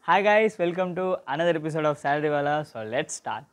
Hi guys, welcome to another episode of Saturday Wala. So let's start.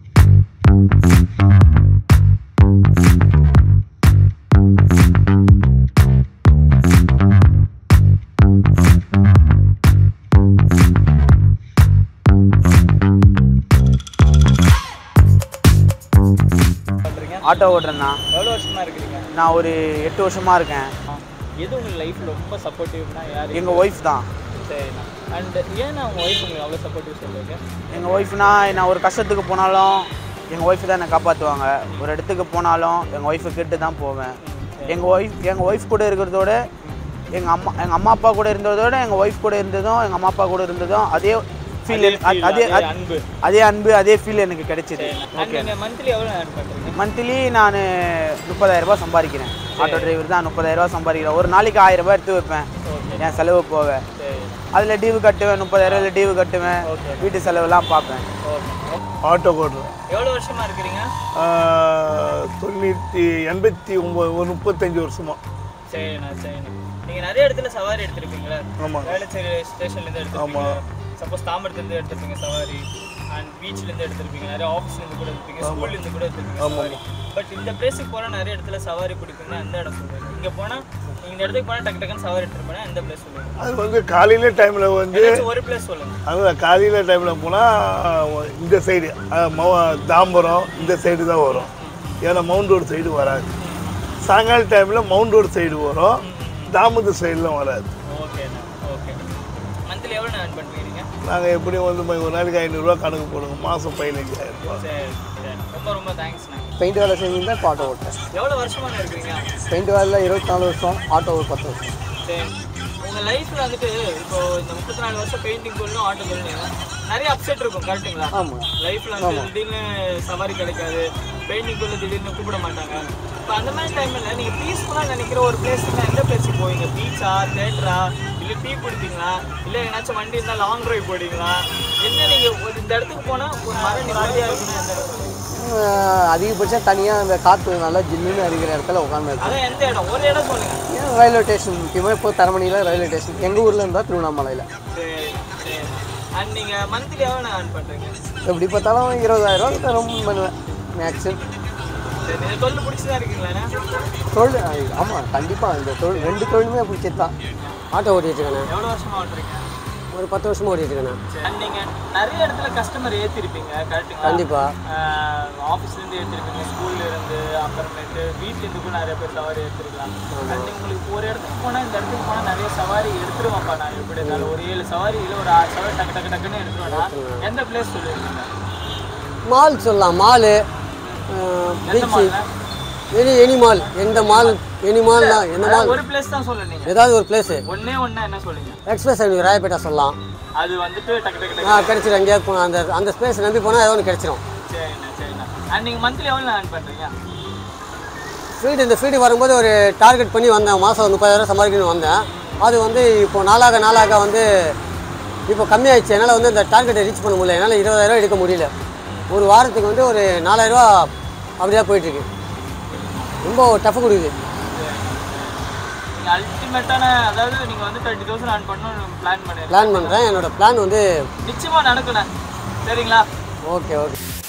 பண்றீங்க auto ஓட்டுறேண்ணா எவ்வளோ வருஷமா இருக்கிறீங்க நான் ஒரு எட்டு வருஷமாக இருக்கேன் எது உங்க லைஃப்ல ரொம்ப சப்போர்ட்டிவ்னா யாரு எங்கள் ஒய்ஃப் தான் சரிண்ணா அண்ட் ஏன்னா உங்க ஒய்ஃப் உங்களுக்கு அவ்வளோ சப்போர்ட்டிவ் சொல்லுங்க எங்கள் ஒய்ஃப்னா நான் ஒரு கஷ்டத்துக்கு போனாலும் எங்கள் ஒய்ஃப் தான் என்னை காப்பாற்றுவாங்க ஒரு இடத்துக்கு போனாலும் எங்கள் ஒய்ஃபை கேட்டு தான் போவேன் எங்கள் ஒய்ஃப் எங்கள் ஒய்ஃப் கூட இருக்கிறதோட எங்கள் அம்மா எங்கள் அம்மா அப்பா கூட இருந்ததோட எங்கள் ஒய்ஃப் கூட இருந்ததும் எங்கள் அம்மா அப்பா கூட இருந்ததும் அதே ஃபீல் feel, அதே அதே அன்பு. அதே அன்பு அதே ஃபீல் எனக்கு கிடைச்சிது அண்ட் நீங்க மந்த்லி எவ்வளோ ஏர்ன் பண்றீங்க மந்த்லி நான் முப்பதாயிரம் ரூபாய் சம்பாதிக்கிறேன் ஆட்டோ டிரைவர் தான் முப்பதாயிரம் ரூபாய் சம்பாதிக்கிறேன் ஒரு நாளைக்கு ஆயிரம் ரூபாய் எடுத்து வைப்பேன் ஓகே என் செலவு போவேன் சரி அதில் டியூ கட்டுவேன் முப்பதாயிரம் டியூ கட்டுவேன் Okay. வீட்டு செலவெல்லாம் பார்ப்பேன் ஓகே ஆட்டோ ஓட்டுறேன் எவ்வளோ வருஷமா இருக்கிறீங்க ஆஹ், தொண்ணூற்றி எண்பத்தி ஒம்பது ஒரு முப்பத்தஞ்சு வருஷமா சரிண்ணா சரிண்ணா நீங்க நிறைய இடத்துல சவாரி எடுத்திருப்பீங்களா ஆமாங்க. வேளச்சேரி ஸ்டேஷன்லேருந்து எடுத்திருப்பீங்க சப்போஸ் தாம்பரத்துலேருந்து எடுத்திருப்பீங்க சவாரி அண்ட் பீச்லேருந்து எடுத்திருப்பீங்க நிறைய ஆஃபீஸ்லேருந்து கூட எடுத்திருப்பீங்க ஸ்கூல்லேருந்து கூட எடுத்திருப்பீங்க சவாரி பட் இந்த பிளேஸுக்கு போனால் நிறைய இடத்துல சவாரி பிடிக்குங்கன்னா எந்த இடம் சொல்லுவீங்க இங்கே போனால் நீங்கள் இந்த இடத்துக்கு போனால் டக்கு டக்குன்னு சவாரி எடுத்துட்டு போனால் எந்த பிளேஸ் சொல்லுவீங்க அது வந்து காலையில டைமில் வந்து ஏதாச்சும் ஒரு பிளேஸ் சொல்லுங்க அது காலையில டைமில் போனால் இந்த சைடு தாம்பரம் இந்த சைடு தான் வரும் ஏன்னா மவுண்ட் ரோடு சைடு வராது சாயங்கால டைமில் மவுண்ட் ரோடு சைடு வரும் தாமத்து சைடுலாம் வராது ஓகேண்ணா ஓகே மந்த்லி எவ்வளோ ஏர்ன் பண்ணுவீங்க நாங்கள் எப்படியும் வந்து ம- ஒரு நாளைக்கு ஐநூறுரூவா கணக்கு போடுங்க மாதம் பதினஞ்சாயிரம் ரூபாய் சரி சரி ரொம்ப ரொம்ப தேங்க்ஸ்ண்ணா பெயிண்ட் வேலை செஞ்சுருந்தா இப்போ ஆட்டோ ஓட்டேன் எவ்வளோ வருஷமாக இருக்கிறீங்க பெயிண்ட் வேலையில் இருபத்தி நாலு வருஷம் ஆட்டோ ஒரு பத்து வருஷம் சரி உங்கள் லைஃப்பில் வந்துட்டு இப்போ இந்த முப்பத்தி நாலு வருஷம் பெயிண்டிங் சொல்லணும் ஆட்டோ சொல்லணும் நிறைய அப்செட் இருக்கும் கரெக்ட்டுங்களா ஆமாம் லைஃப்பில் வந்து திடீர்னு சவாரி கிடைக்காது பெயிண்டிங் குள்ள திடீர்னு கூப்பிட மாட்டாங்க இப்போ அந்த மாதிரி டைமில் நீங்கள் பீஸ்ஃபுல்லாக நினைக்கிற ஒரு பிளேஸ்னா எந்த பிளேஸுக்கு போவீங்க பீச்சா தேட்டரா இல்லை டீ குடிப்பீங்களா இல்லை எங்கேனாச்சும் வண்டி இருந்தால் லாங் டிரைவ் போடுவீங்களா என்ன நீங்கள் ஒரு இந்த இடத்துக்கு போனால் ஒரு மரம் நிம்மதியாக இருக்குன்னா எந்த இடம் சொல்லுவீங்க? அதிகபட்சம் தனியாக அந்த காற்று நல்லா ஜில்லுன்னு அடிக்கிற இடத்துல உட்காந்து இருக்கும் அதான் எந்த இடம் ஒரு இடம் சொல்லுங்க ஏன் ரயில்வே ஸ்டேஷன் முக்கியமாக இப்போ தரமணியில் ரயில்வே ஸ்டேஷன் எங்கள் ஊரில் இருந்தால் திருவண்ணாமலையில் சரி சரி அண்ட் நீங்கள் மந்த்லி எவ்வளோ ஏர்ன் பண்ணுறீங்க எப்படி பார்த்தாலும் இருபதாயிரம் ரூபா ரொம்ப பண்ணுவேன் மேக்ஸிமம் சரி நீங்கள் தொழில் பிடிச்சதா இருக்கீங்களாண்ணே தொழில் ஆமாம் கண்டிப்பாக இந்த தொழில் ரெண்டு தொழிலுமே பிடிச்சது தான் ஆட்டோ ஓட்டிகிட்டு இருக்கேண்ணே எவ்வளோ வருஷமா ஓட்டுறீங்க ஒரு பத்து வருஷமாக ஓட்டிகிட்டு இருக்கேண்ணே அண்ட் நீங்கள் நிறைய இடத்துல கஸ்டமர் ஏற்றிருப்பீங்க கரெக்டுங்களா கண்டிப்பாக ஆஃபீஸ்லேருந்து ஏற்றிருப்பீங்க ஸ்கூல்ல இருந்து அப்புறமேட்டு வீட்லேருந்து கூட நிறைய பேர் சவாரி எடுத்துருக்கலாம் அண்ட் உங்களுக்கு ஒரு இடத்துக்கு போனால் இந்த இடத்துக்கு போனால் நிறைய சவாரி எடுத்துருவாப்பா நான் எப்படி இருந்தாலும் ஒரு ஏழு சவாரி இல்லை ஒரு ஆறு சவாரி டக்கு டக்கு டக்குன்னு எடுத்துருவேன்னா எந்த பிளேஸ் சொல்லுவீங்க மால் சொல்லலாம் மாலு எந்த பீச்சு மால்ல எனி எனி மால் எந்த மால் எனி மால் தான் எந்த மால் ஒரு பிளேஸ் தான் சொல்லுங்க ஏதாவது ஒரு பிளேஸு ஒண்ணே ஒண்ணா என்ன சொல்லுங்க எக்ஸ்பிரஸ் அவென்யூ ராயப்பேட்டா சொல்லலாம் அது வந்துட்டு டக்கு டக்கு ஆ டக்கு கிடச்சிடும் எங்கேயாவது போனால் அந்த அந்த ஸ்பேஸ் நம்பி போனால் ஏதோ ஒன்று கிடச்சிரும் சரிண்ணா சரிண்ணா அண்ட் நீங்கள் மந்த்லி எவ்வளோ ஏர்ன் பண்ணுறீங்க ஃபீல்டு இந்த ஃபீல்டு வரும்போது ஒரு டார்கெட் பண்ணி வந்தேன் மாதம் முப்பதாயிரம் சம்பாதிக்கணும்னு வந்தேன் அது வந்து இப்போ நாளாக நாளாக வந்து இப்போ கம்மியாயிடுச்சு என்னால் வந்து இந்த டார்கெட்டை ரீச் பண்ண முடியல என்னால் இருபதாயிரம் எடுக்க முடியல ஒரு வாரத்துக்கு வந்து ஒரு நாலாயிரரூவா அப்படியே போயிட்டுருக்கு ரொம்ப டஃப் கொடுக்குது நீங்கள் அல்டிமேட்டான அதாவது நீங்கள் வந்து தேர்ட்டி தௌசண்ட் ஏர்ன் பண்ணணும்னு பிளான் பண்ணிருக்கீங்க பிளான் பண்ணுறேன் என்னோடய பிளான் வந்து நிச்சயமாக நடக்கணும் சரிங்களா ஓகே ஓகே